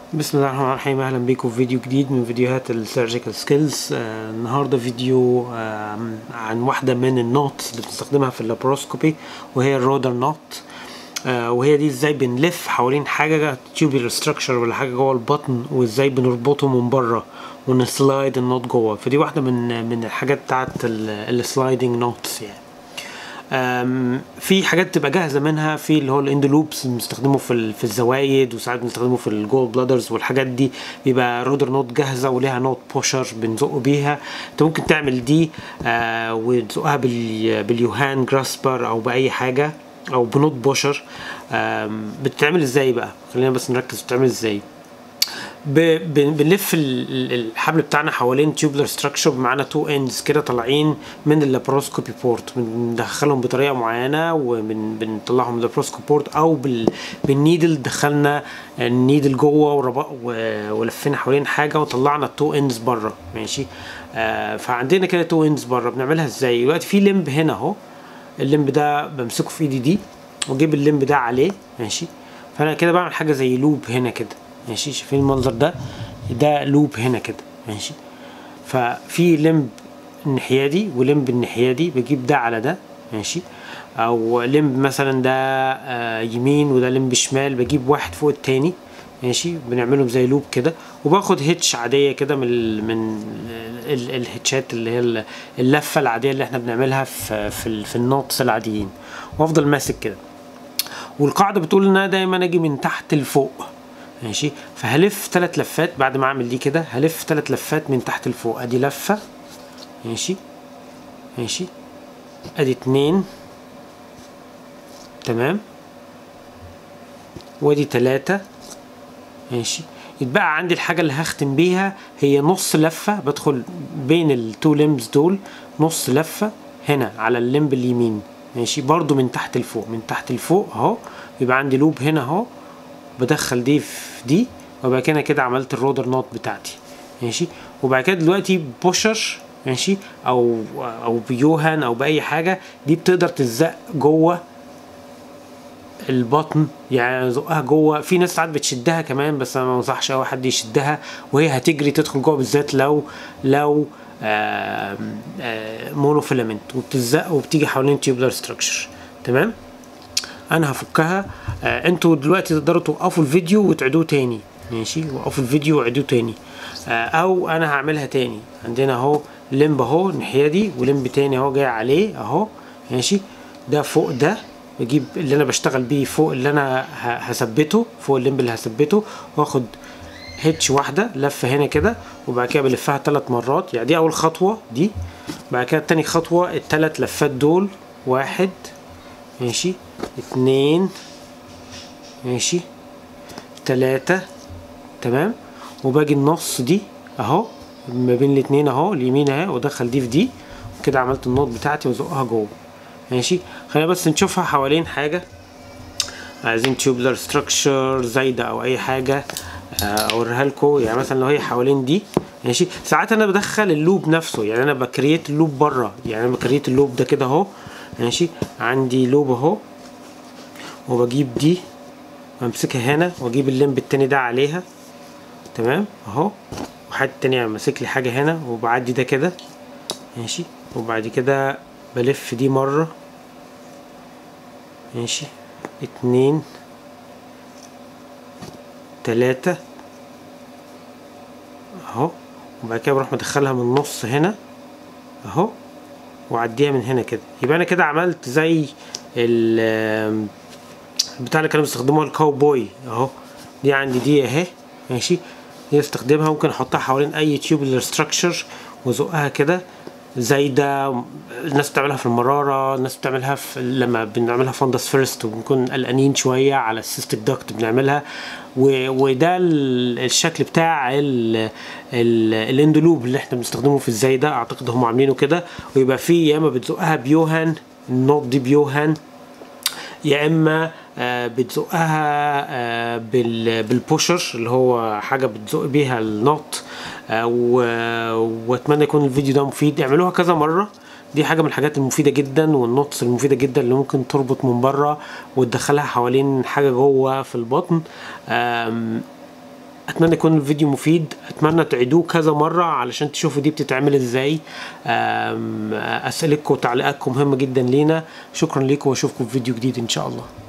بسم الله الرحمن الرحيم اهلا بيكم في فيديو جديد من فيديوهات السيرجيكال سكيلز آه النهارده فيديو آه عن واحده من النوت اللي بنستخدمها في اللابروسكوبي وهي الرودر نوت آه وهي دي ازاي بنلف حوالين حاجه تيوبولار ستراكشر ولا حاجه جوه البطن وازاي بنربطه من بره ونسلايد النوت جوه فدي واحده من من الحاجات بتاعت السلايدنج نوتس يعني في حاجات تبقى جاهزه منها في اللي هو الاند لوبس بنستخدمه في في الزوايد وساعات بنستخدمه في الجول بلادرز والحاجات دي بيبقى رودر نوت جاهزه وليها نوت بوشر بنزقه بيها انت ممكن تعمل دي آه وتزقها باليوهان جراسبر او باي حاجه او بنوت بوشر بتتعمل ازاي بقى خلينا بس نركز بتتعمل ازاي بنلف الحبل بتاعنا حوالين تيوبلر ستراكشر معانا تو اندز كده طالعين من اللابروسكوبي بورت بندخلهم بطريقه معينه وبنطلعهم من اللابروسكوبي بورت او بال بالنيدل دخلنا النيدل جوه ولفينا حوالين حاجه وطلعنا التو اندز بره ماشي آه فعندنا كده تو اندز بره بنعملها ازاي دلوقتي في لمب هنا اهو اللمب ده بمسكه في ايدي دي واجيب اللمب ده عليه ماشي فانا كده بعمل حاجه زي لوب هنا كده ماشي شايفين المنظر ده ده لوب هنا كده ماشي ففي لمب الناحيه دي ولمب الناحيه دي بجيب ده على ده ماشي او لمب مثلا ده آه يمين وده لمب شمال بجيب واحد فوق التاني ماشي بنعملهم زي لوب كده وباخد هيتش عاديه كده من ال من ال الهيتشات اللي هي اللفه العاديه اللي احنا بنعملها في في, في النوتس العاديين وافضل ماسك كده والقاعده بتقول ان انا دايما اجي من تحت لفوق ماشي فهلف ثلاث لفات بعد ما اعمل دي كده هلف ثلاث لفات من تحت لفوق ادي لفه ماشي ماشي ادي اتنين تمام وادي تلاتة ماشي يتبقى عندي الحاجة اللي هختم بيها هي نص لفة بدخل بين التو ليمبز دول نص لفة هنا على الليمب اليمين ماشي برضو من تحت لفوق من تحت لفوق اهو يبقى عندي لوب هنا اهو بدخل دي في دي وبعد كده كده عملت الرودر نوت بتاعتي ماشي وبعد كده دلوقتي بوشر ماشي او او بيوهان او باي حاجه دي بتقدر تلزق جوه البطن يعني زقها جوه في ناس ساعات بتشدها كمان بس انا ما انصحش اي حد يشدها وهي هتجري تدخل جوه بالذات لو لو مونوفيلامنت وبتلزق وبتيجي حوالين تيوبلر ستراكشر تمام انا هفكها آه انتوا دلوقتي تقدروا توقفوا الفيديو وتعيدوه تاني ماشي وقفوا الفيديو وعيدوه تاني آه او انا هعملها تاني عندنا اهو لمب اهو الناحيه دي ولمب تاني اهو جاي عليه اهو ماشي ده فوق ده بجيب اللي انا بشتغل بيه فوق اللي انا هثبته فوق اللمب اللي هثبته واخد هيتش واحده لفه هنا كده وبعد كده بلفها ثلاث مرات يعني دي اول خطوه دي بعد كده تاني خطوه الثلاث لفات دول واحد ماشي اتنين ماشي تلاتة تمام وباجي النص دي اهو ما بين الاتنين اهو اليمين اهي وادخل دي في دي كده عملت النوت بتاعتي وازقها جوه ماشي خلينا بس نشوفها حوالين حاجة عايزين تيوبلر ستراكشر زايدة او اي حاجة اوريها لكم يعني مثلا لو هي حوالين دي ماشي ساعات انا بدخل اللوب نفسه يعني انا بكريت اللوب بره يعني انا بكريت اللوب ده كده اهو ماشي عندي لوب اهو وبجيب دي وامسكها هنا واجيب اللمب التاني ده عليها تمام اهو وحد تاني ماسك لي حاجة هنا وبعدي ده كده ماشي وبعد كده بلف دي مرة ماشي اتنين تلاتة اهو وبعد كده بروح مدخلها من النص هنا اهو واعديها من هنا كده يبقى انا كده عملت زي ال بتاع اللي كانوا بيستخدموها الكاوبوي اهو دي عندي دي اهي ماشي دي استخدمها ممكن احطها حوالين اي تيوبولار ستراكشر وازقها كده زي ده الناس بتعملها في المراره الناس بتعملها في لما بنعملها فندس فيرست وبنكون قلقانين شويه على السيستيك داكت بنعملها وده الشكل بتاع الاندلوب اللي احنا بنستخدمه في الزي ده اعتقد هم عاملينه كده ويبقى فيه يا اما بتزقها بيوهان النوت دي بيوهان يا اما آه بتزقها آه بالبوشر اللي هو حاجه بتزق بيها النوت آه واتمنى يكون الفيديو ده مفيد اعملوها كذا مره دي حاجه من الحاجات المفيده جدا والنوتس المفيده جدا اللي ممكن تربط من بره وتدخلها حوالين حاجه جوه في البطن اتمنى يكون الفيديو مفيد اتمنى تعيدوه كذا مره علشان تشوفوا دي بتتعمل ازاي اسئلتكم وتعليقاتكم مهمه جدا لينا شكرا لكم واشوفكم في فيديو جديد ان شاء الله